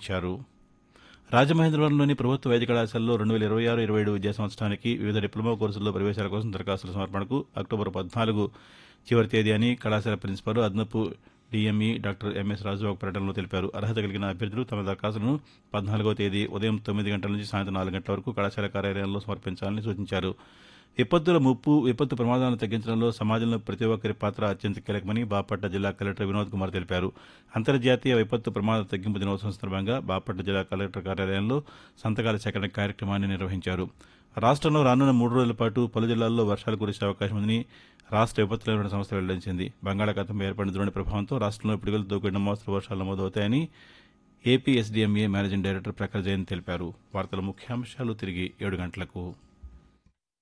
నిర్వహించారు రాజమహేంద్రవరంలోని ప్రభుత్వ వైద్య కళాశాలలో రెండు వేల ఇరవై ఆరు ఇరవై ఏడు విద్యా సంవత్సరానికి వివిధ డిప్లొమా కోర్సుల్లో ప్రవేశాల కోసం దరఖాస్తుల సమర్పణకు అక్టోబర్ పద్నాలుగు చివరి తేదీ అని కళాశాల ప్రిన్సిపాల్ అదనపు డిఎంఈ డాక్టర్ ఎంఎస్ రాజు ఒక ప్రకటనలో తెలిపారు అర్హత కలిగిన అభ్యర్థులు తమ దరఖాస్తులను పద్నాలుగో తేదీ ఉదయం తొమ్మిది గంటల నుంచి సాయంత్రం నాలుగు గంటల వరకు కళాశాల కార్యాలయంలో సమర్పించాలని సూచించారు విపత్తుల ముప్పు విపత్తు ప్రమాదాలను తగ్గించడంలో సమాజంలో ప్రతి ఒక్కరి పాత్ర అత్యంత కీలకమని బాపట్ల జిల్లా కలెక్టర్ వినోద్ కుమార్ తెలిపారు అంతర్జాతీయ విపత్తు ప్రమాద తగ్గింపు దినోత్సవం సందర్భంగా బాపట్ల జిల్లా కలెక్టర్ కార్యాలయంలో సంతకాల సేకరణ కార్యక్రమాన్ని నిర్వహించారు రాష్ట్రంలో రానున్న మూడు రోజుల పాటు పలు జిల్లాల్లో వర్షాలు కురిసే అవకాశం ఉందని రాష్ట్ర విపత్తుల నిర్వహణ సంస్థ వెల్లడించింది బంగాళాఖాతంపై ఏర్పడిన ద్రోణి ప్రభావంతో రాష్ట్రంలో పిడుగులతో కూడిన మోస్తరు వర్షాలు నమోదవుతాయని AP SDMA managing director Prakhar Jain తెలిపారు వార్తల ముఖ్యాంశాలు తిరిగి ఏడు గంటలకు